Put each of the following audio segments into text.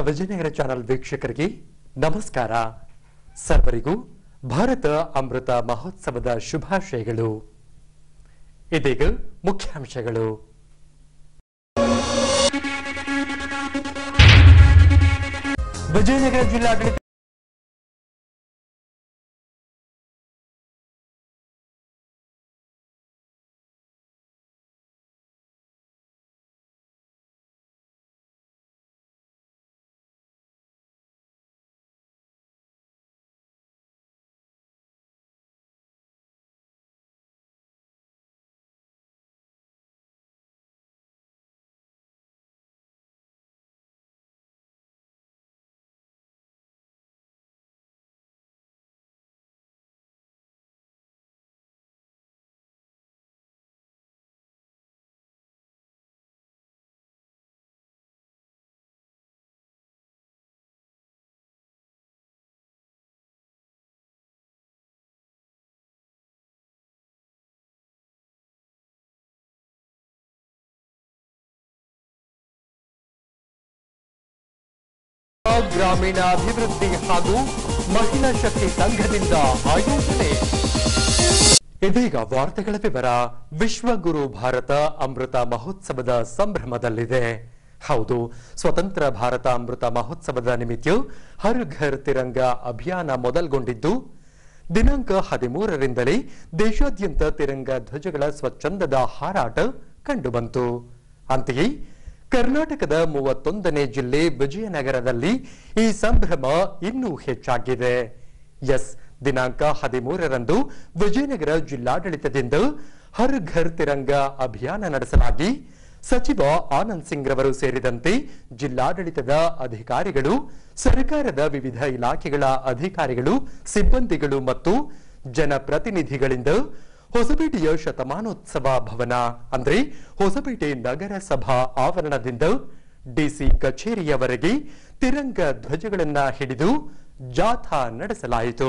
Vijayanagara channel ವೀಕ್ಷಕರಿಗೆ ನಮಸ್ಕಾರ ಸರ್ವರಿಗೂ ಭಾರತ ಅಮೃತ ಮಹೋತ್ಸವದ ಶುಭಾಶಯಗಳು ಇದೀಗ ಮುಖ್ಯಾಂಶಗಳು ವಿಜಯನಗರ ಜಿಲ್ಲಾಡಳಿತ ಗ್ರಾಮೀಣಾಭಿವೃದ್ಧಿ ಹಾಗೂ ಮಹಿಳಾ ಶಕ್ತಿ ಸಂಘದಿಂದ ಆಯೋಜನೆ ಇದೀಗ ವಾರ್ತೆಗಳ ವಿವರ ವಿಶ್ವಗುರು ಭಾರತ ಅಮೃತ ಮಹೋತ್ಸವದ ಸಂಭ್ರಮದಲ್ಲಿದೆ ಹೌದು ಸ್ವತಂತ್ರ ಭಾರತ ಅಮೃತ ಮಹೋತ್ಸವದ ನಿಮಿತ್ತ ಹರ್ ಘರ್ ತಿರಂಗ ಅಭಿಯಾನ ಮೊದಲ್ಗೊಂಡಿದ್ದು ದಿನಾಂಕ ಹದಿಮೂರರಿಂದಲೇ ದೇಶಾದ್ಯಂತ ತಿರಂಗ ಧ್ವಜಗಳ ಸ್ವಚ್ಛಂದದ ಹಾರಾಟ ಕಂಡುಬಂತು ಅಂತೆಯೇ ಕರ್ನಾಟಕದ ಮೂವತ್ತೊಂದನೇ ಜಿಲ್ಲೆ ವಿಜಯನಗರದಲ್ಲಿ ಈ ಸಂಭ್ರಮ ಇನ್ನೂ ಹೆಚ್ಚಾಗಿದೆ ಎಸ್ ದಿನಾಂಕ ಹದಿಮೂರರಂದು ವಿಜಯನಗರ ಜಿಲ್ಲಾಡಳಿತದಿಂದ ಹರ್ ಘರ್ ತಿರಂಗ ಅಭಿಯಾನ ನಡೆಸಲಾಗಿ ಸಚಿವ ಆನಂದ್ ಸಿಂಗ್ ರವರು ಸೇರಿದಂತೆ ಜಿಲ್ಲಾಡಳಿತದ ಅಧಿಕಾರಿಗಳು ಸರ್ಕಾರದ ವಿವಿಧ ಇಲಾಖೆಗಳ ಅಧಿಕಾರಿಗಳು ಸಿಬ್ಬಂದಿಗಳು ಮತ್ತು ಜನಪ್ರತಿನಿಧಿಗಳಿಂದ ಹೊಸಪೇಟೆಯ ಶತಮಾನೋತ್ಸವ ಭವನ ಅಂದ್ರೆ ಹೊಸಪೇಟೆ ನಗರಸಭಾ ಆವರಣದಿಂದ ಡಿಸಿ ಕಚೇರಿಯವರೆಗೆ ತಿರಂಗ ಧ್ವಜಗಳನ್ನ ಹಿಡಿದು ಜಾಥಾ ನಡೆಸಲಾಯಿತು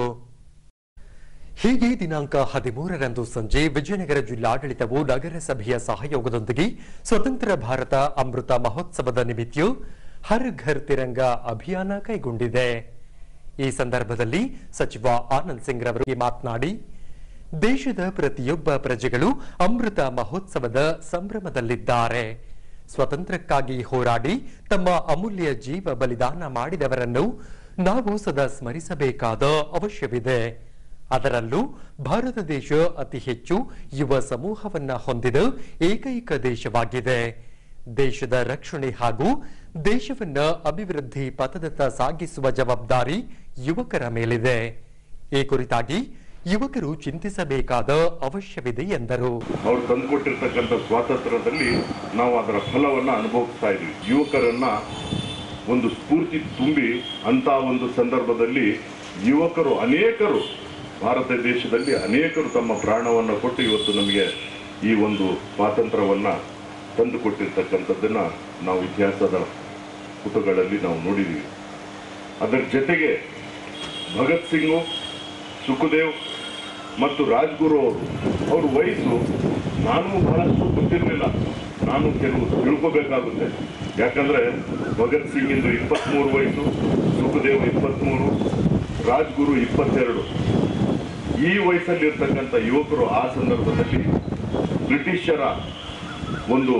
ಹೀಗೆ ದಿನಾಂಕ ಹದಿಮೂರರಂದು ಸಂಜೆ ವಿಜಯನಗರ ಜಿಲ್ಲಾಡಳಿತವು ನಗರಸಭೆಯ ಸಹಯೋಗದೊಂದಿಗೆ ಸ್ವತಂತ್ರ ಭಾರತ ಅಮೃತ ಮಹೋತ್ಸವದ ನಿಮಿತ್ತ ಹರ್ ಘರ್ ತಿರಂಗ ಅಭಿಯಾನ ಕೈಗೊಂಡಿದೆ ಈ ಸಂದರ್ಭದಲ್ಲಿ ಸಚಿವ ಆನಂದ್ ಸಿಂಗ್ ರವರು ಮಾತನಾಡಿ ದೇಶದ ಪ್ರತಿಯೊಬ್ಬ ಪ್ರಜೆಗಳು ಅಮೃತ ಮಹೋತ್ಸವದ ಸಂಭ್ರಮದಲ್ಲಿದ್ದಾರೆ ಸ್ವತಂತ್ರಕ್ಕಾಗಿ ಹೋರಾಡಿ ತಮ್ಮ ಅಮೂಲ್ಯ ಜೀವ ಬಲಿದಾನ ಮಾಡಿದವರನ್ನು ನಾವು ಸದಾ ಸ್ಮರಿಸಬೇಕಾದ ಅವಶ್ಯವಿದೆ ಅದರಲ್ಲೂ ಭಾರತ ದೇಶ ಅತಿ ಹೆಚ್ಚು ಯುವ ಸಮೂಹವನ್ನ ಹೊಂದಿದ ಏಕೈಕ ದೇಶವಾಗಿದೆ ದೇಶದ ರಕ್ಷಣೆ ಹಾಗೂ ದೇಶವನ್ನ ಅಭಿವೃದ್ಧಿ ಪಥದತ್ತ ಸಾಗಿಸುವ ಜವಾಬ್ದಾರಿ ಯುವಕರ ಮೇಲಿದೆ ಈ ಕುರಿತಾಗಿ ಯುವಕರು ಚಿಂತಿಸಬೇಕಾದ ಅವಶ್ಯವಿದೆ ಎಂದರು ಅವ್ರು ತಂದುಕೊಟ್ಟಿರ್ತಕ್ಕಂಥ ಸ್ವಾತಂತ್ರ್ಯದಲ್ಲಿ ನಾವು ಅದರ ಫಲವನ್ನ ಅನುಭವಿಸ್ತಾ ಇದ್ವಿ ಯುವಕರನ್ನ ಒಂದು ಸ್ಫೂರ್ತಿ ತುಂಬಿ ಅಂತ ಒಂದು ಸಂದರ್ಭದಲ್ಲಿ ಯುವಕರು ಅನೇಕರು ಭಾರತ ದೇಶದಲ್ಲಿ ಅನೇಕರು ತಮ್ಮ ಪ್ರಾಣವನ್ನು ಕೊಟ್ಟು ಇವತ್ತು ನಮಗೆ ಈ ಒಂದು ಸ್ವಾತಂತ್ರ್ಯವನ್ನ ತಂದುಕೊಟ್ಟಿರ್ತಕ್ಕಂಥದ್ದನ್ನ ನಾವು ಇತಿಹಾಸದ ಪುಟಗಳಲ್ಲಿ ನಾವು ನೋಡಿದ್ದೀವಿ ಅದರ ಜೊತೆಗೆ ಭಗತ್ ಸಿಂಗು ಸುಖದೇವ್ ಮತ್ತು ರಾಜ್ಗುರು ಅವರು ಅವ್ರ ವಯಸ್ಸು ನಾನು ಬಹಳಷ್ಟು ಗೊತ್ತಿರಲಿಲ್ಲ ನಾನು ಕೆಲವು ತಿಳ್ಕೋಬೇಕಾಗುತ್ತೆ ಯಾಕಂದ್ರೆ ಭಗತ್ ಸಿಂಗ್ ಇಂದು ಇಪ್ಪತ್ತ್ಮೂರು ವಯಸ್ಸು ಸುಖದೇವ್ ಇಪ್ಪತ್ತ್ಮೂರು ರಾಜ್ಗುರು ಇಪ್ಪತ್ತೆರಡು ಈ ವಯಸ್ಸಲ್ಲಿ ಇರ್ತಕ್ಕಂಥ ಯುವಕರು ಆ ಸಂದರ್ಭದಲ್ಲಿ ಬ್ರಿಟಿಷರ ಒಂದು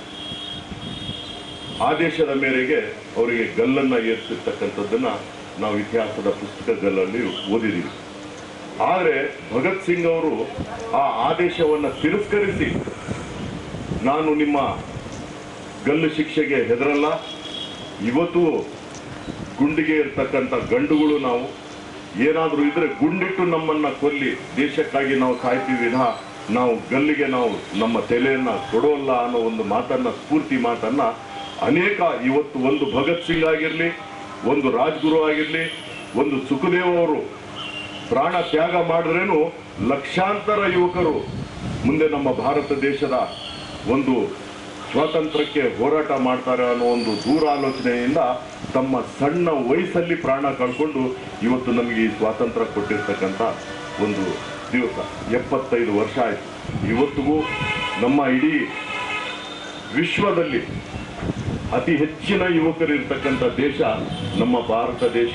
ಆದೇಶದ ಮೇರೆಗೆ ಅವರಿಗೆ ಗಲ್ಲನ್ನ ಏರ್ಸಿರ್ತಕ್ಕಂಥದ್ದನ್ನ ನಾವು ಇತಿಹಾಸದ ಪುಸ್ತಕಗಳಲ್ಲಿ ಓದಿದ್ದೀವಿ ಆದರೆ ಭಗತ್ ಸಿಂಗ್ ಅವರು ಆ ಆದೇಶವನ್ನು ತಿರಸ್ಕರಿಸಿ ನಾನು ನಿಮ್ಮ ಗಲ್ಲು ಶಿಕ್ಷೆಗೆ ಹೆದರಲ್ಲ ಇವತ್ತು ಗುಂಡಿಗೆ ಇರ್ತಕ್ಕಂಥ ಗಂಡುಗಳು ನಾವು ಏನಾದರೂ ಇದ್ರೆ ಗುಂಡಿಟ್ಟು ನಮ್ಮನ್ನ ಕೊಲ್ಲಿ ದೇಶಕ್ಕಾಗಿ ನಾವು ಸಾಯ್ತೀವಿ ವಿನಃ ನಾವು ಗಲ್ಲಿಗೆ ನಾವು ನಮ್ಮ ತಲೆಯನ್ನ ಕೊಡೋಲ್ಲ ಅನ್ನೋ ಒಂದು ಮಾತನ್ನ ಸ್ಫೂರ್ತಿ ಮಾತನ್ನ ಅನೇಕ ಇವತ್ತು ಒಂದು ಭಗತ್ ಸಿಂಗ್ ಆಗಿರಲಿ ಒಂದು ರಾಜ್ಗುರು ಆಗಿರಲಿ ಒಂದು ಸುಖದೇವ್ ಅವರು ಪ್ರಾಣ ತ್ಯಾಗ ಮಾಡಿದ್ರೇನು ಲಕ್ಷಾಂತರ ಯುವಕರು ಮುಂದೆ ನಮ್ಮ ಭಾರತ ದೇಶದ ಒಂದು ಸ್ವಾತಂತ್ರ್ಯಕ್ಕೆ ಹೋರಾಟ ಮಾಡ್ತಾರೆ ಅನ್ನೋ ಒಂದು ದೂರಾಲೋಚನೆಯಿಂದ ತಮ್ಮ ಸಣ್ಣ ವಯಸ್ಸಲ್ಲಿ ಪ್ರಾಣ ಕಳ್ಕೊಂಡು ಇವತ್ತು ನಮಗೆ ಈ ಸ್ವಾತಂತ್ರ್ಯ ಕೊಟ್ಟಿರ್ತಕ್ಕಂಥ ಒಂದು ದಿವಸ ಎಪ್ಪತ್ತೈದು ವರ್ಷ ಆಯಿತು ಇವತ್ತಿಗೂ ನಮ್ಮ ಇಡೀ ವಿಶ್ವದಲ್ಲಿ ಅತಿ ಹೆಚ್ಚಿನ ಯುವಕರು ಇರ್ತಕ್ಕಂಥ ದೇಶ ನಮ್ಮ ಭಾರತ ದೇಶ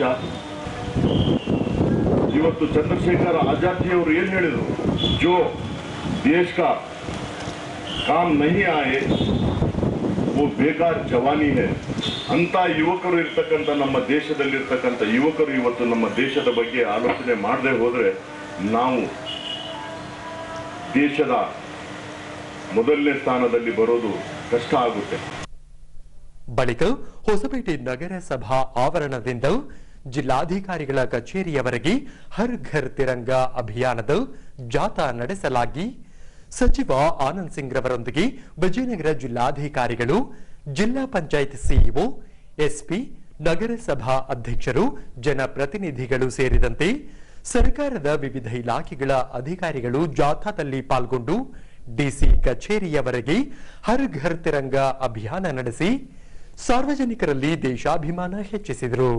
ಇವತ್ತು ಚಂದ್ರಶೇಖರ್ ಆಜಾದಿಯವರು ಏನ್ ಹೇಳಿದ್ರು ಜೋ ದೇಶ ಕಾ ಕಾಮ್ ನಹಿ ಆಯೆ ಓ ಬೇಕಾರ ಜವಾನಿ ಹೇ ಅಂತ ಯುವಕರು ಇರ್ತಕ್ಕಂಥ ನಮ್ಮ ದೇಶದಲ್ಲಿರ್ತಕ್ಕಂಥ ಯುವಕರು ಇವತ್ತು ನಮ್ಮ ದೇಶದ ಬಗ್ಗೆ ಆಲೋಚನೆ ಮಾಡದೆ ಹೋದ್ರೆ ನಾವು ದೇಶದ ಮೊದಲನೇ ಸ್ಥಾನದಲ್ಲಿ ಬರೋದು ಕಷ್ಟ ಆಗುತ್ತೆ ಬಳಿಕ ಹೊಸಪೇಟೆ ನಗರಸಭಾ ಆವರಣದಿಂದ ಜಿಲ್ಲಾಧಿಕಾರಿಗಳ ಕಚೇರಿಯವರೆಗೆ ಹರ್ ಘರ್ ತಿರಂಗ ಅಭಿಯಾನದ ಜಾಥಾ ನಡೆಸಲಾಗಿ ಸಚಿವ ಆನಂದ್ ಸಿಂಗ್ ರವರೊಂದಿಗೆ ವಿಜಯನಗರ ಜಿಲ್ಲಾಧಿಕಾರಿಗಳು ಜಿಲ್ಲಾ ಪಂಚಾಯತ್ ಸಿಇಒ ಎಸ್ಪಿ ನಗರಸಭಾ ಅಧ್ಯಕ್ಷರು ಜನಪ್ರತಿನಿಧಿಗಳು ಸೇರಿದಂತೆ ಸರ್ಕಾರದ ವಿವಿಧ ಇಲಾಖೆಗಳ ಅಧಿಕಾರಿಗಳು ಜಾಥಾದಲ್ಲಿ ಪಾಲ್ಗೊಂಡು ಡಿಸಿ ಕಚೇರಿಯವರೆಗೆ ಹರ್ ಘರ್ ತಿರಂಗ ಅಭಿಯಾನ ನಡೆಸಿ ಸಾರ್ವಜನಿಕರಲ್ಲಿ ದೇಶಾಭಿಮಾನ ಹೆಚ್ಚಿಸಿದರು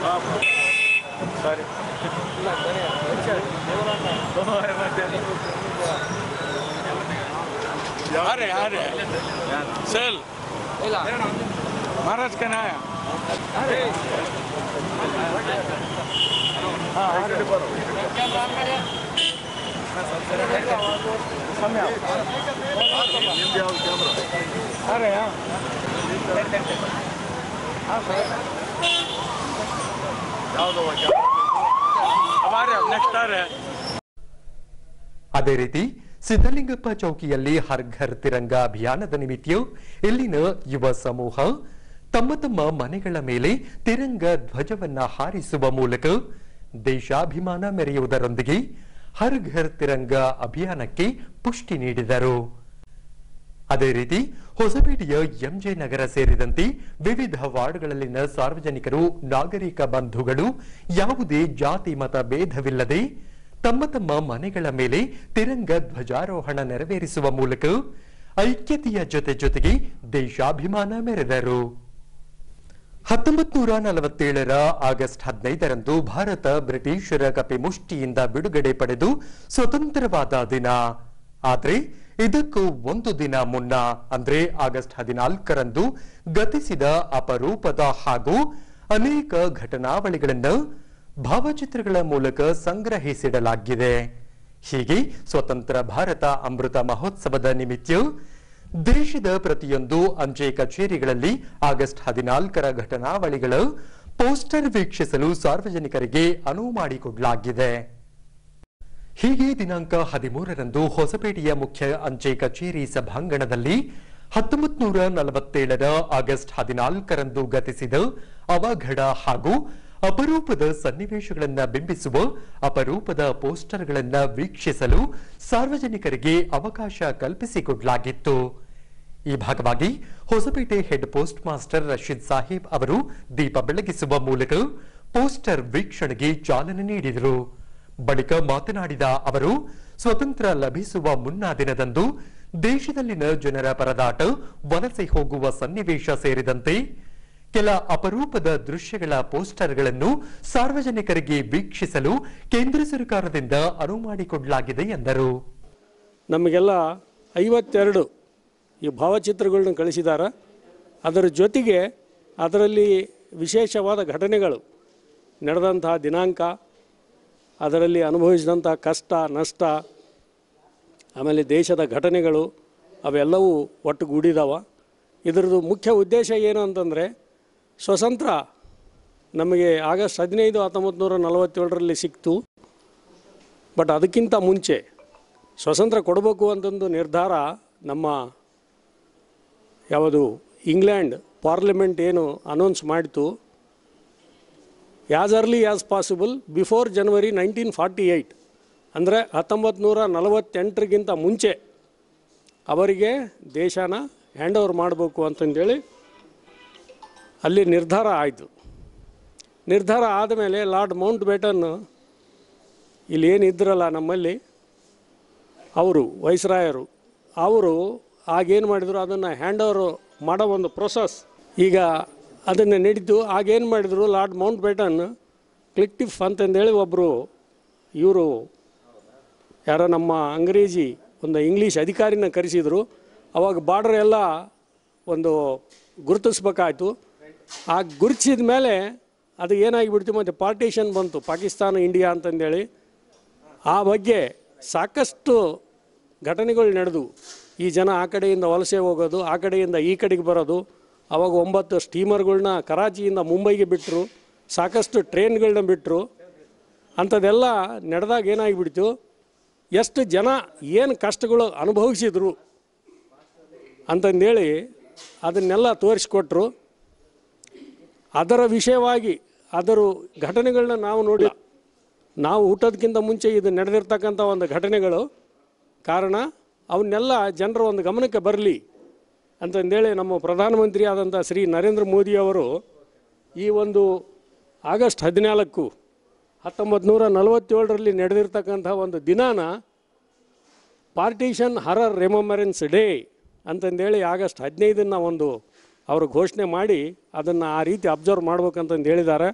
ಸಾರಿ आ रहे आ रहे सेल महाराज का नाम आ रहे हैं हाँ सर अब आ रहे हैं नेक्स्ट आ रहे हैं ಅದೇ ರೀತಿ ಸಿದ್ದಲಿಂಗಪ್ಪ ಚೌಕಿಯಲ್ಲಿ ಹರ್ ಘರ್ ತಿರಂಗ ಅಭಿಯಾನದ ನಿಮಿತ್ತ ಇಲ್ಲಿನ ಯುವ ಸಮೂಹ ತಮ್ಮ ತಮ್ಮ ಮನೆಗಳ ಮೇಲೆ ತಿರಂಗ ಧ್ವಜವನ್ನ ಹಾರಿಸುವ ಮೂಲಕ ದೇಶಾಭಿಮಾನ ಮೆರೆಯುವುದರೊಂದಿಗೆ ಹರ್ ಘರ್ ತಿರಂಗ ಅಭಿಯಾನಕ್ಕೆ ಪುಷ್ಟಿ ನೀಡಿದರು ಅದೇ ರೀತಿ ಹೊಸಪೇಟೆಯ ಎಂಜೆ ನಗರ ಸೇರಿದಂತೆ ವಿವಿಧ ವಾರ್ಡ್ಗಳಲ್ಲಿನ ಸಾರ್ವಜನಿಕರು ನಾಗರಿಕ ಬಂಧುಗಳು ಯಾವುದೇ ಜಾತಿ ಮತ ಭೇದವಿಲ್ಲದೆ ತಮ್ಮ ತಮ್ಮ ಮನೆಗಳ ಮೇಲೆ ತಿರಂಗ ಧ್ವಜಾರೋಹಣ ನೆರವೇರಿಸುವ ಮೂಲಕ ಐಕ್ಯತೆಯ ಜೊತೆ ಜೊತೆಗೆ ದೇಶಾಭಿಮಾನ ಮೆರೆದರು ಹತ್ತೊಂಬತ್ ನೂರ ನಲವತ್ತೇಳರ ಆಗಸ್ಟ್ ಹದಿನೈದರಂದು ಭಾರತ ಬ್ರಿಟಿಷರ ಕಪಿಮುಷ್ಟಿಯಿಂದ ಬಿಡುಗಡೆ ಪಡೆದು ಸ್ವತಂತ್ರವಾದ ದಿನ ಆದ್ರೆ ಇದಕ್ಕೂ ಒಂದು ದಿನ ಮುನ್ನ ಅಂದ್ರೆ ಆಗಸ್ಟ್ ಹದಿನಾಲ್ಕರಂದು ಗತಿಸಿದ ಅಪರೂಪದ ಹಾಗೂ ಅನೇಕ ಘಟನಾವಳಿಗಳನ್ನು ಭಾವಚಿತ್ರಗಳ ಮೂಲಕ ಸಂಗ್ರಹಿಸಿಡಲಾಗಿದೆ ಹೀಗೆ ಸ್ವತಂತ್ರ ಭಾರತ ಅಮೃತ ಮಹೋತ್ಸವದ ನಿಮಿತ್ತ ದೇಶದ ಪ್ರತಿಯೊಂದು ಅಂಚೆ ಕಚೇರಿಗಳಲ್ಲಿ ಆಗಸ್ಟ್ ಹದಿನಾಲ್ಕರ ಘಟನಾವಳಿಗಳ ಪೋಸ್ಟರ್ ವೀಕ್ಷಿಸಲು ಸಾರ್ವಜನಿಕರಿಗೆ ಅನುವು ಮಾಡಿಕೊಡಲಾಗಿದೆ ಹೀಗೆ ದಿನಾಂಕ ಹದಿಮೂರರಂದು ಹೊಸಪೇಟೆಯ ಮುಖ್ಯ ಅಂಚೆ ಕಚೇರಿ ಸಭಾಂಗಣದಲ್ಲಿ ಹತ್ತೊಂಬತ್ ನೂರ ನಲವತ್ತೇಳರ ಆಗಸ್ಟ್ ಹದಿನಾಲ್ಕರಂದು ಗತಿಸಿದ ಅವಘಡ ಹಾಗೂ ಅಪರೂಪದ ಸನ್ನಿವೇಶಗಳನ್ನ ಬಿಂಬಿಸುವ ಅಪರೂಪದ ಪೋಸ್ಟರ್ಗಳನ್ನ ವೀಕ್ಷಿಸಲು ಸಾರ್ವಜನಿಕರಿಗೆ ಅವಕಾಶ ಕಲ್ಪಿಸಿಕೊಡಲಾಗಿತ್ತು ಈ ಭಾಗವಾಗಿ Hosapete head post master Rashid Sahib ಅವರು ದೀಪ ಬೆಳಗಿಸುವ ಮೂಲಕ ಪೋಸ್ಟರ್ ವೀಕ್ಷಣೆಗೆ ಚಾಲನೆ ನೀಡಿದರು ಬಳಿಕ ಮಾತನಾಡಿದ ಅವರು ಸ್ವತಂತ್ರ ಲಭಿಸುವ ಮುನ್ನಾ ದಿನದಂದು ದೇಶದಲ್ಲಿನ ಜನರ ಪರದಾಟ ವಲಸೆ ಹೋಗುವ ಸನ್ನಿವೇಶ ಸೇರಿದಂತೆ ಕೆಲ ಅಪರೂಪದ ದೃಶ್ಯಗಳ ಪೋಸ್ಟರ್ಗಳನ್ನು ಸಾರ್ವಜನಿಕರಿಗೆ ವೀಕ್ಷಿಸಲು ಕೇಂದ್ರ ಸರ್ಕಾರದಿಂದ ಅನುವು ಮಾಡಿಕೊಡಲಾಗಿದೆ ಎಂದರು ನಮಗೆಲ್ಲ ಐವತ್ತೆರಡು ಈ ಭಾವಚಿತ್ರಗಳನ್ನ ಕಳಿಸಿದ್ದಾರೆ ಅದರ ಜೊತೆಗೆ ಅದರಲ್ಲಿ ವಿಶೇಷವಾದ ಘಟನೆಗಳು ನಡೆದಂತಹ ದಿನಾಂಕ ಅದರಲ್ಲಿ ಅನುಭವಿಸಿದಂಥ ಕಷ್ಟ ನಷ್ಟ ಆಮೇಲೆ ದೇಶದ ಘಟನೆಗಳು ಅವೆಲ್ಲವೂ ಒಟ್ಟುಗೂಡಿದಾವ ಇದರದ್ದು ಮುಖ್ಯ ಉದ್ದೇಶ ಏನು ಅಂತಂದರೆ ಸ್ವತಂತ್ರ ನಮಗೆ ಆಗಸ್ಟ್ ಹದಿನೈದು ಹತ್ತೊಂಬತ್ತು ನೂರ ನಲವತ್ತೇಳರಲ್ಲಿ ಸಿಕ್ತು ಬಟ್ ಅದಕ್ಕಿಂತ ಮುಂಚೆ ಸ್ವತಂತ್ರ ಕೊಡಬೇಕು ಅಂತಂದು ನಿರ್ಧಾರ ನಮ್ಮ ಯಾವುದು ಇಂಗ್ಲೆಂಡ್ ಪಾರ್ಲಿಮೆಂಟ್ ಏನು ಅನೌನ್ಸ್ ಮಾಡಿತು as early as possible before January nineteen forty eight ಅಂದರೆ ಹತ್ತೊಂಬತ್ತು ನೂರ ನಲವತ್ತೆಂಟರಿಗಿಂತ ಮುಂಚೆ ಅವರಿಗೆ ದೇಶನ ಹ್ಯಾಂಡ್ ಓವರ್ ಮಾಡಬೇಕು ಅಂತಂದೇಳಿ ಅಲ್ಲಿ ನಿರ್ಧಾರ ಆಯಿತು ನಿರ್ಧಾರ ಆದಮೇಲೆ ಲಾರ್ಡ್ ಮೌಂಟ್ ಬೇಟನ್ ಇಲ್ಲಿ ಏನಿದ್ರಲ್ಲ ನಮ್ಮಲ್ಲಿ ಅವರು ವೈಸ್ರಾಯರು ಅವರು ಆಗೇನು ಮಾಡಿದರು ಅದನ್ನು ಹ್ಯಾಂಡ್ ಓವರ್ ಮಾಡೋ ಒಂದು ಪ್ರೊಸೆಸ್ ಈಗ ಅದನ್ನು ನಡೀತು ಆಗೇನು ಮಾಡಿದರು ಲಾರ್ಡ್ ಮೌಂಟ್ ಬೇಟನ್ ಕ್ಲಿಕ್ಟಿಫ್ ಅಂತಂದೇಳಿ ಒಬ್ಬರು ಇವರು ಯಾರೋ ನಮ್ಮ ಅಂಗ್ರೇಜಿ ಒಂದು ಇಂಗ್ಲೀಷ್ ಅಧಿಕಾರಿನ ಕರೆಸಿದರು ಅವಾಗ ಬಾರ್ಡರ್ ಎಲ್ಲ ಒಂದು ಗುರುತಿಸ್ಬೇಕಾಯ್ತು ಆ ಗುರುತಿಸಿದ ಮೇಲೆ ಅದು ಏನಾಗಿಬಿಡ್ತು ಮತ್ತು ಪಾರ್ಟಿಷನ್ ಬಂತು ಪಾಕಿಸ್ತಾನ ಇಂಡಿಯಾ ಅಂತಂದೇಳಿ ಆ ಬಗ್ಗೆ ಸಾಕಷ್ಟು ಘಟನೆಗಳು ನಡೆದು ಈ ಜನ ಆ ಕಡೆಯಿಂದ ವಲಸೆ ಹೋಗೋದು ಆ ಕಡೆಯಿಂದ ಈ ಕಡೆಗೆ ಬರೋದು ಅವಾಗ ಒಂಬತ್ತು ಸ್ಟೀಮರ್ಗಳ್ನ ಕರಾಚಿಯಿಂದ ಮುಂಬೈಗೆ ಬಿಟ್ಟರು ಸಾಕಷ್ಟು ಟ್ರೈನ್ಗಳನ್ನ ಬಿಟ್ಟರು ಅಂಥದ್ದೆಲ್ಲ ನಡೆದಾಗ ಏನಾಗಿಬಿಡ್ತು ಎಷ್ಟು ಜನ ಏನು ಕಷ್ಟಗಳು ಅನುಭವಿಸಿದ್ರು ಅಂತಂದೇಳಿ ಅದನ್ನೆಲ್ಲ ತೋರಿಸ್ಕೊಟ್ರು ಅದರ ವಿಷಯವಾಗಿ ಅದರ ಘಟನೆಗಳನ್ನ ನಾವು ನೋಡಿ ನಾವು ಹುಟ್ಟೋದಕ್ಕಿಂತ ಮುಂಚೆ ಇದು ನಡೆದಿರ್ತಕ್ಕಂಥ ಒಂದು ಘಟನೆಗಳು ಕಾರಣ ಅವನ್ನೆಲ್ಲ ಜನರ ಒಂದು ಗಮನಕ್ಕೆ ಬರಲಿ ಅಂತಂದೇಳಿ ನಮ್ಮ ಪ್ರಧಾನಮಂತ್ರಿ ಆದಂಥ ಶ್ರೀ ನರೇಂದ್ರ ಮೋದಿಯವರು ಈ ಒಂದು ಆಗಸ್ಟ್ ಹದಿನಾಲ್ಕು ಹತ್ತೊಂಬತ್ತು ನೂರ ನಲವತ್ತೇಳರಲ್ಲಿ ನಡೆದಿರ್ತಕ್ಕಂಥ ಒಂದು ದಿನಾನ ಪಾರ್ಟಿಷನ್ ಹರರ್ ರೆಮಂಬರೆನ್ಸ್ ಡೇ ಅಂತಂದೇಳಿ ಆಗಸ್ಟ್ ಹದಿನೈದನ್ನು ಒಂದು ಅವರು ಘೋಷಣೆ ಮಾಡಿ ಅದನ್ನು ಆ ರೀತಿ ಅಬ್ಸರ್ವ್ ಮಾಡ್ಬೇಕಂತಂದು ಹೇಳಿದ್ದಾರೆ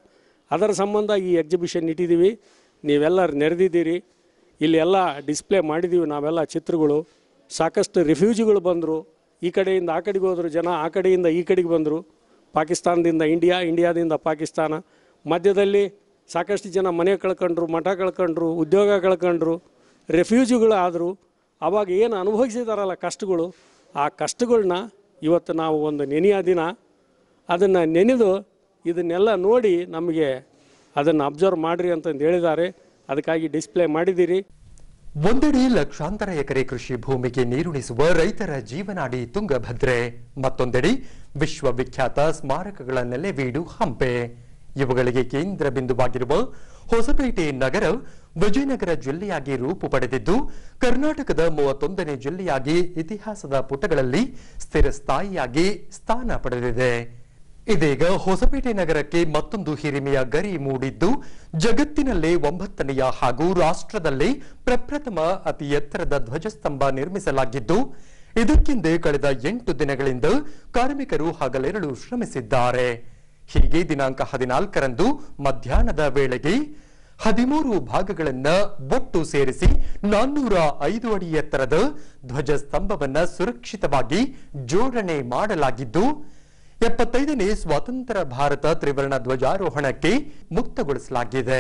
ಅದರ ಸಂಬಂಧ ಈ ಎಕ್ಸಿಬಿಷನ್ ಇಟ್ಟಿದ್ದೀವಿ ನೀವೆಲ್ಲರೂ ನೆರೆದಿದ್ದೀರಿ ಇಲ್ಲಿ ಎಲ್ಲ ಡಿಸ್ಪ್ಲೇ ಮಾಡಿದ್ದೀವಿ ನಾವೆಲ್ಲ ಚಿತ್ರಗಳು ಸಾಕಷ್ಟು ರಿಫ್ಯೂಜಿಗಳು ಬಂದರು ಈ ಕಡೆಯಿಂದ ಆ ಕಡೆಗೆ ಹೋದರು ಜನ ಆ ಕಡೆಯಿಂದ ಈ ಕಡೆಗೆ ಬಂದರು ಪಾಕಿಸ್ತಾನದಿಂದ ಇಂಡಿಯಾ ಇಂಡಿಯಾದಿಂದ ಪಾಕಿಸ್ತಾನ ಮಧ್ಯದಲ್ಲಿ ಸಾಕಷ್ಟು ಜನ ಮನೆ ಕಳ್ಕೊಂಡ್ರು ಮಠ ಕಳ್ಕೊಂಡ್ರು ಉದ್ಯೋಗ ಕಳ್ಕೊಂಡ್ರು ರೆಫ್ಯೂಜಿಗಳು ಆದರು ಆವಾಗ ಏನು ಅನುಭವಿಸಿದಾರಲ್ಲ ಕಷ್ಟಗಳು ಆ ಕಷ್ಟಗಳನ್ನ ಇವತ್ತು ನಾವು ಒಂದು ನೆನೆಯ ದಿನ ಅದನ್ನು ನೆನೆದು ಇದನ್ನೆಲ್ಲ ನೋಡಿ ನಮಗೆ ಅದನ್ನು ಅಬ್ಸರ್ವ್ ಮಾಡಿರಿ ಅಂತಂದು ಹೇಳಿದ್ದಾರೆ ಅದಕ್ಕಾಗಿ ಡಿಸ್ಪ್ಲೇ ಮಾಡಿದ್ದೀರಿ ಒಂದೆಡೆ ಲಕ್ಷಾಂತರ ಎಕರೆ ಕೃಷಿ ಭೂಮಿಗೆ ನೀರುಣಿಸುವ ರೈತರ ಜೀವನಾಡಿ ತುಂಗಭದ್ರೆ ಮತ್ತೊಂದೆಡೆ ವಿಶ್ವವಿಖ್ಯಾತ ಸ್ಮಾರಕಗಳ ನೆಲೆವೀಡು ಹಂಪೆ ಇವುಗಳಿಗೆ ಕೇಂದ್ರ ಬಿಂದುವಾಗಿರುವ ಹೊಸಪೇಟೆ ನಗರ ವಿಜಯನಗರ ಜಿಲ್ಲೆಯಾಗಿ ರೂಪು ಪಡೆದಿದ್ದು ಕರ್ನಾಟಕದ ಮೂವತ್ತೊಂದನೇ ಜಿಲ್ಲೆಯಾಗಿ ಇತಿಹಾಸದ ಪುಟಗಳಲ್ಲಿ ಸ್ಥಿರಸ್ಥಾಯಿಯಾಗಿ ಸ್ಥಾನ ಪಡೆದಿದೆ ಇದೀಗ ಹೊಸಪೇಟೆ ನಗರಕ್ಕೆ ಮತ್ತೊಂದು ಹಿರಿಮೆಯ ಗರಿ ಮೂಡಿದ್ದು ಜಗತ್ತಿನಲ್ಲೇ ಒಂಬತ್ತನೆಯ ಹಾಗೂ ರಾಷ್ಟ್ರದಲ್ಲೇ ಪ್ರಪ್ರಥಮ ಅತಿ ಎತ್ತರದ ಧ್ವಜಸ್ತಂಭ ನಿರ್ಮಿಸಲಾಗಿದ್ದು ಇದಕ್ಕಿಂದೆ ಕಳೆದ ಎಂಟು ದಿನಗಳಿಂದ ಕಾರ್ಮಿಕರು ಹಗಲಿರಳು ಶ್ರಮಿಸಿದ್ದಾರೆ ಹೀಗೆ ದಿನಾಂಕ ಹದಿನಾಲ್ಕರಂದು ಮಧ್ಯಾಹ್ನದ ವೇಳೆಗೆ ಹದಿಮೂರು ಭಾಗಗಳನ್ನ ಒಟ್ಟು ಸೇರಿಸಿ ನಾನ್ನೂರ ಐದು ಅಡಿ ಎತ್ತರದ ಧ್ವಜಸ್ತಂಭವನ್ನ ಸುರಕ್ಷಿತವಾಗಿ ಜೋಡಣೆ ಮಾಡಲಾಗಿದ್ದು ಎಪ್ಪತ್ತೈದನೇ ಸ್ವಾತಂತ್ರ್ಯ ಭಾರತ ತ್ರಿವರ್ಣ ಧ್ವಜಾರೋಹಣಕ್ಕೆ ಮುಕ್ತಗೊಳಿಸಲಾಗಿದೆ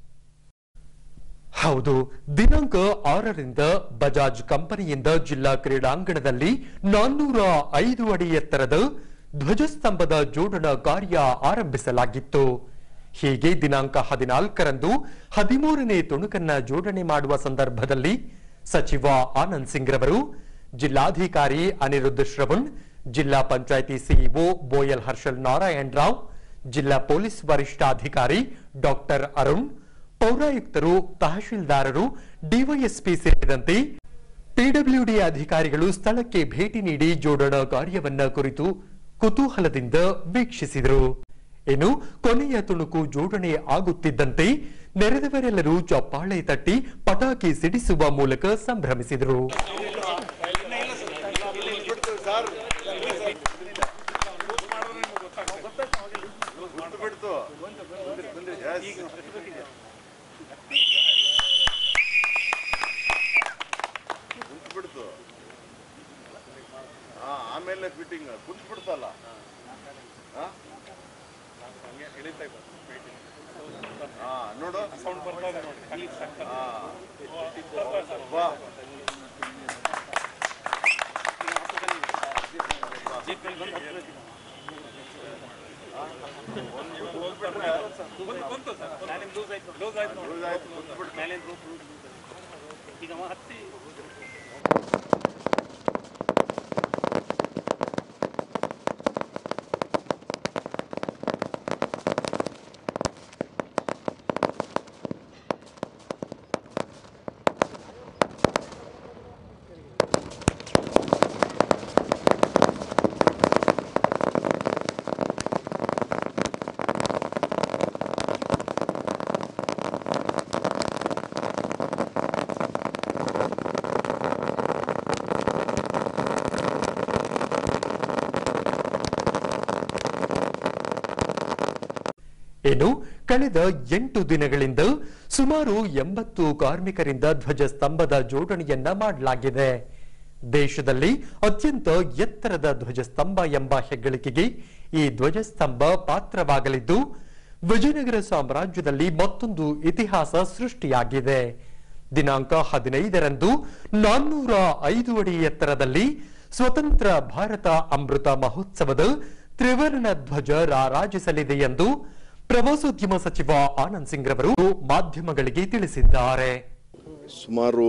ಹೌದು ದಿನಾಂಕ ಆರರಿಂದ ಬಜಾಜ್ ಕಂಪನಿಯಿಂದ ಜಿಲ್ಲಾ ಕ್ರೀಡಾಂಗಣದಲ್ಲಿ ನಾನ್ನೂರ ಐದು ಅಡಿ ಎತ್ತರದ ಧ್ವಜಸ್ತಂಭದ ಜೋಡಣಾ ಕಾರ್ಯ ಆರಂಭಿಸಲಾಗಿತ್ತು ಹೀಗೆ ದಿನಾಂಕ ಹದಿನಾಲ್ಕರಂದು ಹದಿಮೂರನೇ ತುಣುಕನ್ನ ಜೋಡಣೆ ಮಾಡುವ ಸಂದರ್ಭದಲ್ಲಿ ಸಚಿವ ಆನಂದ್ ಸಿಂಗ್ ರವರು ಜಿಲ್ಲಾಧಿಕಾರಿ ಅನಿರುದ್ಧ ಶ್ರವಣ್ ಜಿಲ್ಲಾ ಪಂಚಾಯಿತಿ ಸಿಇಒ ಬೋಯಲ್ ಹರ್ಷಲ್ ನಾರಾಯಣ್ ರಾವ್ ಜಿಲ್ಲಾ ಪೊಲೀಸ್ ವರಿಷ್ಠಾಧಿಕಾರಿ ಡಾಕ್ಟರ್ ಅರುಣ್ ಪೌರಾಯುಕ್ತರು ತಹಶೀಲ್ದಾರರು ಡಿವೈಎಸ್ಪಿ ಸೇರಿದಂತೆ ಪಿಡಬ್ಲ್ಯೂಡಿ ಅಧಿಕಾರಿಗಳು ಸ್ಥಳಕ್ಕೆ ಭೇಟಿ ನೀಡಿ ಜೋಡಣಾ ಕಾರ್ಯವನ್ನ ಕುರಿತು ಕುತೂಹಲದಿಂದ ವೀಕ್ಷಿಸಿದರು ಇನ್ನು ಕೊನೆಯ ತುಣುಕು ಜೋಡಣೆ ಆಗುತ್ತಿದ್ದಂತೆ ನೆರೆದವರೆಲ್ಲರೂ ಚಪ್ಪಾಳೆ ತಟ್ಟಿ ಪಟಾಕಿ ಸಿಡಿಸುವ ಮೂಲಕ ಸಂಭ್ರಮಿಸಿದರು ಬಿಡ್ತು ಹಾ ಆಮೇಲೆ ಫಿಟ್ಟಿಂಗ್ ಕುಂತ್ ಬಿಡ್ತಲ್ಲ ಹಾ? ಹಾ ನೋಡು ಹಾ. ಬಾ. ಲೂಸ್ ಆಯ್ತು, ಕುಂತ್ ಬಿಡ್ತು. ಇನ್ನು ಕಳೆದ ಎಂಟು ದಿನಗಳಿಂದ ಸುಮಾರು ಎಂಬತ್ತು ಕಾರ್ಮಿಕರಿಂದ ಧ್ವಜಸ್ತಂಭದ ಜೋಡಣೆಯನ್ನ ಮಾಡಲಾಗಿದೆ ದೇಶದಲ್ಲಿ ಅತ್ಯಂತ ಎತ್ತರದ ಧ್ವಜಸ್ತಂಭ ಎಂಬ ಹೆಗ್ಗಳಿಕೆಗೆ ಈ ಧ್ವಜಸ್ತಂಭ ಪಾತ್ರವಾಗಲಿದ್ದು ವಿಜಯನಗರ ಸಾಮ್ರಾಜ್ಯದಲ್ಲಿ ಮತ್ತೊಂದು ಇತಿಹಾಸ ಸೃಷ್ಟಿಯಾಗಿದೆ ದಿನಾಂಕ ಹದಿನೈದರಂದು ನಾನ್ನೂರ ಐದು ಅಡಿ ಎತ್ತರದಲ್ಲಿ ಸ್ವತಂತ್ರ ಭಾರತ ಅಮೃತ ಮಹೋತ್ಸವದ ತ್ರಿವರ್ಣ ಧ್ವಜ ರಾರಾಜಿಸಲಿದೆ ಎಂದು ಪ್ರವಾಸೋದ್ಯಮ ಸಚಿವ ಆನಂದ್ ಸಿಂಗ್ ರವರು ಮಾಧ್ಯಮಗಳಿಗೆ ತಿಳಿಸಿದ್ದಾರೆ ಸುಮಾರು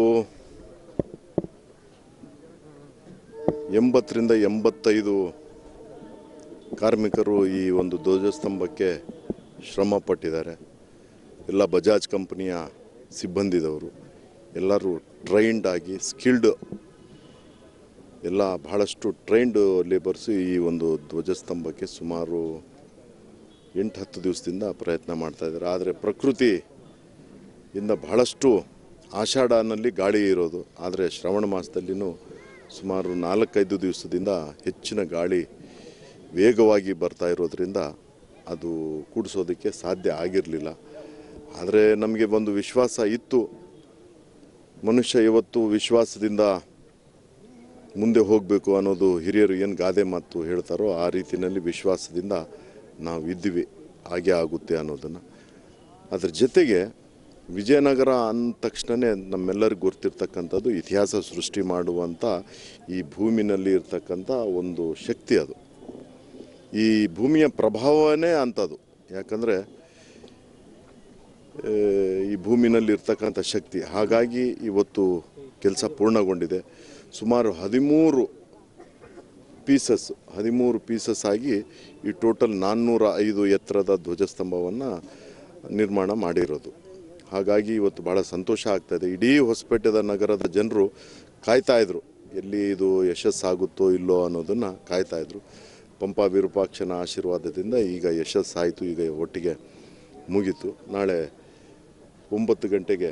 ಎಂಬತ್ತರಿಂದ ಎಂಬತ್ತೈದು ಕಾರ್ಮಿಕರು ಈ ಒಂದು ಧ್ವಜಸ್ತಂಭಕ್ಕೆ ಶ್ರಮ ಪಟ್ಟಿದ್ದಾರೆ ಎಲ್ಲ ಬಜಾಜ್ ಕಂಪನಿಯ ಸಿಬ್ಬಂದಿದವರು ಎಲ್ಲರೂ ಟ್ರೈನ್ಡ್ ಆಗಿ ಸ್ಕಿಲ್ಡ್ ಎಲ್ಲ ಬಹಳಷ್ಟು ಟ್ರೈನ್ಡ್ ಲೇಬರ್ಸು ಈ ಒಂದು ಧ್ವಜಸ್ತಂಭಕ್ಕೆ ಸುಮಾರು ಎಂಟು ಹತ್ತು ದಿವಸದಿಂದ ಪ್ರಯತ್ನ ಮಾಡ್ತಾ ಇದ್ದಾರೆ ಆದರೆ ಪ್ರಕೃತಿ ಇಂದ ಬಹಳಷ್ಟು ಆಷಾಢನಲ್ಲಿ ಗಾಳಿ ಇರೋದು ಆದರೆ ಶ್ರವಣ ಮಾಸದಲ್ಲಿನೂ ಸುಮಾರು ನಾಲ್ಕೈದು ದಿವಸದಿಂದ ಹೆಚ್ಚಿನ ಗಾಳಿ ವೇಗವಾಗಿ ಬರ್ತಾ ಇರೋದ್ರಿಂದ ಅದು ಕೂಡಿಸೋದಕ್ಕೆ ಸಾಧ್ಯ ಆಗಿರಲಿಲ್ಲ ಆದರೆ ನಮಗೆ ಒಂದು ವಿಶ್ವಾಸ ಇತ್ತು ಮನುಷ್ಯ ಇವತ್ತು ವಿಶ್ವಾಸದಿಂದ ಮುಂದೆ ಹೋಗಬೇಕು ಅನ್ನೋದು ಹಿರಿಯರು ಏನು ಗಾದೆ ಮಾತು ಹೇಳ್ತಾರೋ ಆ ರೀತಿಯಲ್ಲಿ ವಿಶ್ವಾಸದಿಂದ ನಾವು ಇದ್ದೀವಿ ಹಾಗೆ ಆಗುತ್ತೆ ಅನ್ನೋದನ್ನು ಅದ್ರ ಜೊತೆಗೆ ವಿಜಯನಗರ ಅಂದ ತಕ್ಷಣವೇ ನಮ್ಮೆಲ್ಲರಿಗೂ ಗೊತ್ತಿರ್ತಕ್ಕಂಥದ್ದು ಇತಿಹಾಸ ಸೃಷ್ಟಿ ಮಾಡುವಂಥ ಈ ಭೂಮಿನಲ್ಲಿ ಇರ್ತಕ್ಕಂಥ ಒಂದು ಶಕ್ತಿ ಅದು ಈ ಭೂಮಿಯ ಪ್ರಭಾವನೇ ಅಂಥದ್ದು ಯಾಕಂದರೆ ಆ, ಈ ಭೂಮಿನಲ್ಲಿ ಇರ್ತಕ್ಕಂಥ ಶಕ್ತಿ ಹಾಗಾಗಿ ಇವತ್ತು ಕೆಲಸ ಪೂರ್ಣಗೊಂಡಿದೆ ಸುಮಾರು ಹದಿಮೂರು ಪೀಸಸ್ ಹದಿಮೂರು ಪೀಸಸ್ ಆಗಿ ಈ ಟೋಟಲ್ ನಾನ್ನೂರ ಐದು ಎತ್ತರದ ಧ್ವಜಸ್ತಂಭವನ್ನು ನಿರ್ಮಾಣ ಮಾಡಿರೋದು ಹಾಗಾಗಿ ಇವತ್ತು ಭಾಳ ಸಂತೋಷ ಆಗ್ತಾಯಿದೆ ಇಡೀ ಹೊಸಪೇಟೆದ ನಗರದ ಜನರು ಕಾಯ್ತಾ ಇದ್ರು ಎಲ್ಲಿ ಇದು ಯಶಸ್ಸಾಗುತ್ತೋ ಇಲ್ಲೋ ಅನ್ನೋದನ್ನು ಕಾಯ್ತಾ ಇದ್ರು ಪಂಪ ವಿರೂಪಾಕ್ಷನ ಆಶೀರ್ವಾದದಿಂದ ಈಗ ಯಶಸ್ಸಾಯಿತು ಈಗ ಒಟ್ಟಿಗೆ ಮುಗೀತು ನಾಳೆ ಒಂಬತ್ತು ಗಂಟೆಗೆ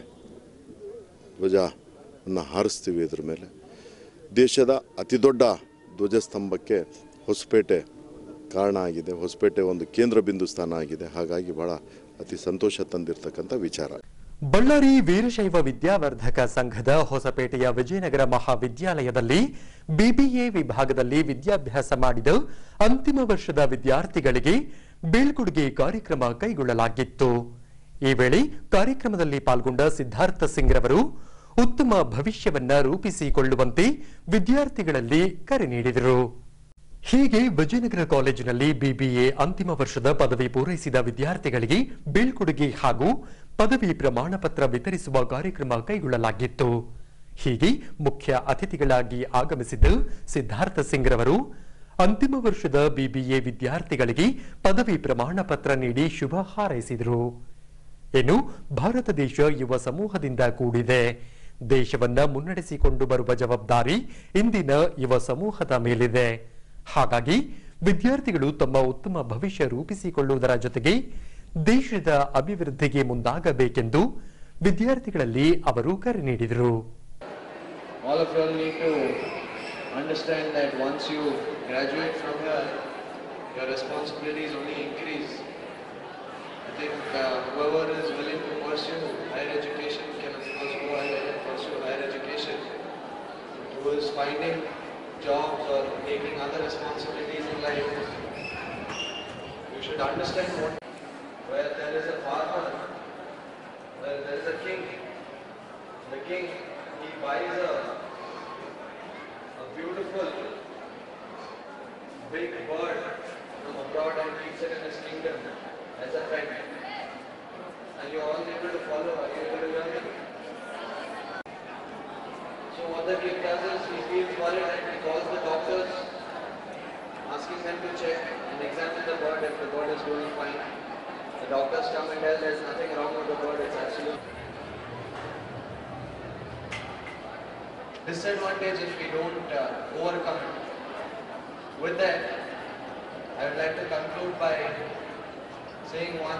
ಧ್ವಜವನ್ನು ಹಾರಿಸ್ತೀವಿ ಇದ್ರ ಮೇಲೆ ದೇಶದ ಅತಿದೊಡ್ಡ ಧ್ವಜಸ್ತಂಭಕ್ಕೆ ಹೊಸಪೇಟೆ ಕಾರಣ ಆಗಿದೆ ಹೊಸಪೇಟೆ ಒಂದು ಕೇಂದ್ರ ಬಿಂದು ಸ್ಥಾನ ಆಗಿದೆ ಹಾಗಾಗಿ ಭಾಳ ಅತಿ ಸಂತೋಷ ತಂದಿರತಕ್ಕಂಥ ವಿಚಾರ ಬಳ್ಳಾರಿ ವೀರಶೈವ ವಿದ್ಯಾವರ್ಧಕ ಸಂಘದ ಹೊಸಪೇಟೆಯ ವಿಜಯನಗರ ಮಹಾವಿದ್ಯಾಲಯದಲ್ಲಿ ಬಿಬಿಎ ವಿಭಾಗದಲ್ಲಿ ವಿದ್ಯಾಭ್ಯಾಸ ಮಾಡಿದ ಅಂತಿಮ ವರ್ಷದ ವಿದ್ಯಾರ್ಥಿಗಳಿಗೆ ಬೀಳ್ಕೊಡುಗೆ ಕಾರ್ಯಕ್ರಮ ಕೈಗೊಳ್ಳಲಾಗಿತ್ತು ಈ ವೇಳೆ ಕಾರ್ಯಕ್ರಮದಲ್ಲಿ ಪಾಲ್ಗೊಂಡ ಸಿದ್ಧಾರ್ಥ ಸಿಂಗ್ ರವರು ಉತ್ತಮ ಭವಿಷ್ಯವನ್ನ ರೂಪಿಸಿಕೊಳ್ಳುವಂತೆ ವಿದ್ಯಾರ್ಥಿಗಳಲ್ಲಿ ಕರೆ ನೀಡಿದರು ಹೀಗೆ ವಿಜಯನಗರ ಕಾಲೇಜಿನಲ್ಲಿ ಬಿಬಿಎ ಅಂತಿಮ ವರ್ಷದ ಪದವಿ ಪೂರೈಸಿದ ವಿದ್ಯಾರ್ಥಿಗಳಿಗೆ ಬೀಳ್ಕೊಡುಗೆ ಹಾಗೂ ಪದವಿ ಪ್ರಮಾಣ ಪತ್ರ ವಿತರಿಸುವ ಕಾರ್ಯಕ್ರಮ ಕೈಗೊಳ್ಳಲಾಗಿತ್ತು ಹೀಗೆ ಮುಖ್ಯ ಅತಿಥಿಗಳಾಗಿ ಆಗಮಿಸಿದ್ದ ಸಿದ್ಧಾರ್ಥ ಸಿಂಗ್ ರವರು ಅಂತಿಮ ವರ್ಷದ ಬಿಬಿಎ ವಿದ್ಯಾರ್ಥಿಗಳಿಗೆ ಪದವಿ ಪ್ರಮಾಣ ಪತ್ರ ನೀಡಿ ಶುಭ ಹಾರೈಸಿದರು ಇನ್ನು ಭಾರತ ದೇಶ ಯುವ ಸಮೂಹದಿಂದ ಕೂಡಿದೆ ದೇಶವನ್ನ ಮುನ್ನಡೆಸಿಕೊಂಡು ಬರುವ ಜವಾಬ್ದಾರಿ ಇಂದಿನ ಯುವ ಸಮೂಹದ ಮೇಲಿದೆ ಹಾಗಾಗಿ ವಿದ್ಯಾರ್ಥಿಗಳು ತಮ್ಮ ಉತ್ತಮ ಭವಿಷ್ಯ ರೂಪಿಸಿಕೊಳ್ಳುವುದರ ಜೊತೆಗೆ ದೇಶದ ಅಭಿವೃದ್ಧಿಗೆ ಮುಂದಾಗಬೇಕೆಂದು ವಿದ್ಯಾರ್ಥಿಗಳಲ್ಲಿ ಅವರು ಕರೆ ನೀಡಿದರು all of you all need to understand that once you graduate from here, your responsibilities only increase. I think uh, whoever is willing to pursue higher education can of course go ahead and pursue higher education. Who is finding jobs or taking other responsibilities in life, you should understand what where there is a farmer, where there is a king, the king, he buys a, a beautiful big bird from abroad and keeps it in his kingdom as a pet. And you're all able to follow, are you able to hear me? So what the king does is he feels worried and he calls the doctors, asking them to check and examine the bird if the bird is doing fine. The doctors come and tell there's nothing wrong with the bird, it's absolutely disadvantage if we don't uh, overcome it. With that, I would like to conclude by saying one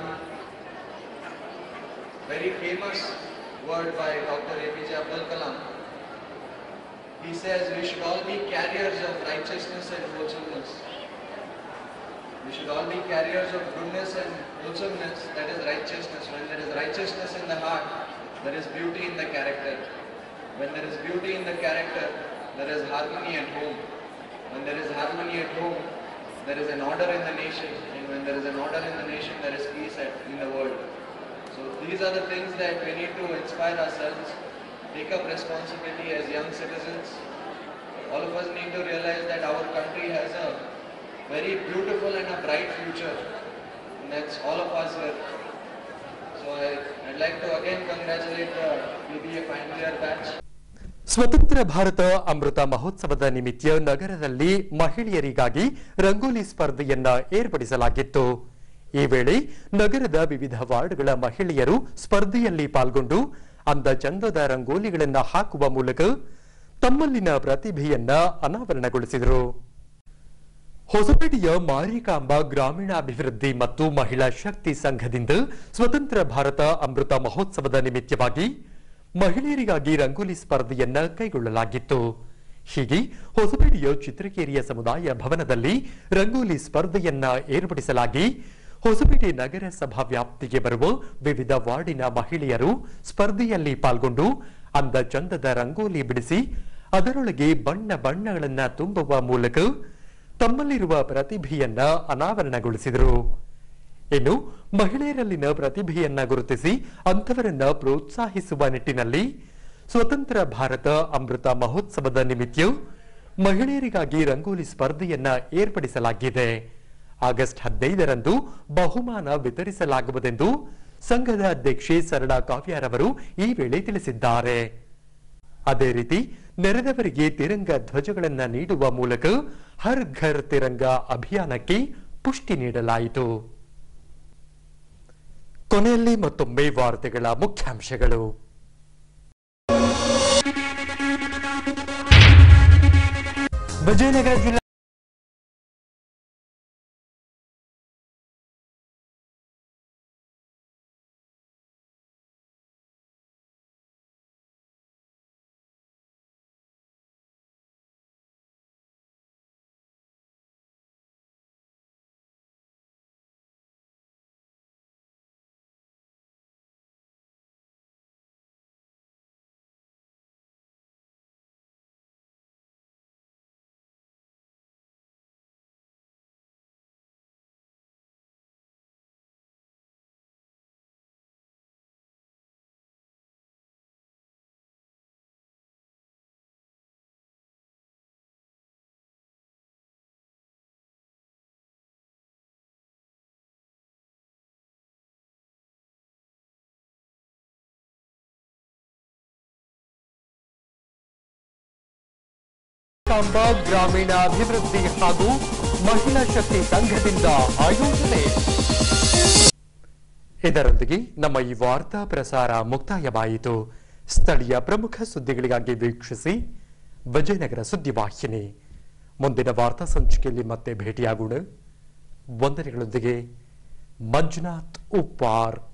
very famous word by Dr. APJ Abdul Kalam. He says we should all be carriers of righteousness and wholesomeness. We should all be carriers of goodness and wholesomeness, that is righteousness. When there is righteousness in the heart, there is beauty in the character. When there is beauty in the character, there is harmony at home. When there is harmony at home, there is an order in the nation. And when there is an order in the nation, there is peace at, in the world. So these are the things that we need to inspire ourselves, take up responsibility as young citizens. All of us need to realize that our country has a very beautiful and a bright future. And that's all of us here. So I, I'd like to again congratulate the BBA final year batch. ಸ್ವತಂತ್ರ ಭಾರತ ಅಮೃತ ಮಹೋತ್ಸವದ ನಿಮಿತ್ತ ನಗರದಲ್ಲಿ ಮಹಿಳೆಯರಿಗಾಗಿ ರಂಗೋಲಿ ಸ್ಪರ್ಧೆಯನ್ನ ಏರ್ಪಡಿಸಲಾಗಿತ್ತು ಈ ವೇಳೆ ನಗರದ ವಿವಿಧ ವಾರ್ಡ್ಗಳ ಮಹಿಳೆಯರು ಸ್ಪರ್ಧೆಯಲ್ಲಿ ಪಾಲ್ಗೊಂಡು ಅಂದ ಚಂದದ ರಂಗೋಲಿಗಳನ್ನ ಹಾಕುವ ಮೂಲಕ ತಮ್ಮಲ್ಲಿನ ಪ್ರತಿಭೆಯನ್ನ ಅನಾವರಣಗೊಳಿಸಿದರು ಹೊಸಪೇಟೆಯ ಮಾರಿಕಾಂಬ ಗ್ರಾಮೀಣಾಭಿವೃದ್ಧಿ ಮತ್ತು ಮಹಿಳಾ ಶಕ್ತಿ ಸಂಘದಿಂದ ಸ್ವತಂತ್ರ ಭಾರತ ಅಮೃತ ಮಹೋತ್ಸವದ ನಿಮಿತ್ತವಾಗಿ ಮಹಿಳೆಯರಿಗಾಗಿ ರಂಗೋಲಿ ಸ್ಪರ್ಧೆಯನ್ನ ಕೈಗೊಳ್ಳಲಾಗಿತ್ತು ಹೀಗೆ ಹೊಸಪೇಟೆಯ ಚಿತ್ರಕೇರಿಯ ಸಮುದಾಯ ಭವನದಲ್ಲಿ ರಂಗೋಲಿ ಸ್ಪರ್ಧೆಯನ್ನ ಏರ್ಪಡಿಸಲಾಗಿ ಹೊಸಪೇಟೆ ನಗರಸಭಾ ವ್ಯಾಪ್ತಿಗೆ ಬರುವ ವಿವಿಧ ವಾರ್ಡಿನ ಮಹಿಳೆಯರು ಸ್ಪರ್ಧೆಯಲ್ಲಿ ಪಾಲ್ಗೊಂಡು ಅಂದ ಚಂದದ ರಂಗೋಲಿ ಬಿಡಿಸಿ ಅದರೊಳಗೆ ಬಣ್ಣ ಬಣ್ಣಗಳನ್ನ ತುಂಬುವ ಮೂಲಕ ತಮ್ಮಲ್ಲಿರುವ ಪ್ರತಿಭೆಯನ್ನ ಅನಾವರಣಗೊಳಿಸಿದರು ಇನ್ನು ಮಹಿಳೆಯರಲ್ಲಿನ ಪ್ರತಿಭೆಯನ್ನ ಗುರುತಿಸಿ ಅಂಥವರನ್ನ ಪ್ರೋತ್ಸಾಹಿಸುವ ನಿಟ್ಟಿನಲ್ಲಿ ಸ್ವತಂತ್ರ ಭಾರತ ಅಮೃತ ಮಹೋತ್ಸವದ ನಿಮಿತ್ತ ಮಹಿಳೆಯರಿಗಾಗಿ ರಂಗೋಲಿ ಸ್ಪರ್ಧೆಯನ್ನ ಏರ್ಪಡಿಸಲಾಗಿದೆ ಆಗಸ್ಟ್ ಹದಿನೈದರಂದು ಬಹುಮಾನ ವಿತರಿಸಲಾಗುವುದೆಂದು ಸಂಘದ ಅಧ್ಯಕ್ಷೆ ಸರಳಾ ಕಾವ್ಯಾರವರು ಈ ವೇಳೆ ತಿಳಿಸಿದ್ದಾರೆ ಅದೇ ರೀತಿ ನೆರೆದವರಿಗೆ ತಿರಂಗ ಧ್ವಜಗಳನ್ನ ನೀಡುವ ಮೂಲಕ ಹರ್ ಘರ್ ತಿರಂಗ ಅಭಿಯಾನಕ್ಕೆ ಪುಷ್ಟಿ ನೀಡಲಾಯಿತು ಕೊನೆಯಲ್ಲಿ ಮತ್ತೊಮ್ಮೆ ವಾರ್ತೆಗಳ ಮುಖ್ಯಾಂಶಗಳು ವಿಜಯನಗರ ಜಿಲ್ಲಾ ಕಾಂಬ ಗ್ರಾಮೀಣಾಭಿವೃದ್ಧಿ ಹಾಗೂ ಮಹಿಳಾ ಶಕ್ತಿ ಸಂಘದಿಂದ ಆಯೋಜನೆ ಇದರೊಂದಿಗೆ ನಮ್ಮ ಈ ವಾರ್ತಾ ಪ್ರಸಾರ ಮುಕ್ತಾಯವಾಯಿತು ಸ್ಥಳೀಯ ಪ್ರಮುಖ ಸುದ್ದಿಗಳಿಗಾಗಿ ವೀಕ್ಷಿಸಿ ವಿಜಯನಗರ ಸುದ್ದಿವಾಹಿನಿ ಮುಂದಿನ ವಾರ್ತಾ ಸಂಚಿಕೆಯಲ್ಲಿ ಮತ್ತೆ ಭೇಟಿಯಾಗೋಣ ವಂದನೆಗಳೊಂದಿಗೆ ಮಂಜುನಾಥ್ ಉಪ್ಪಾರ್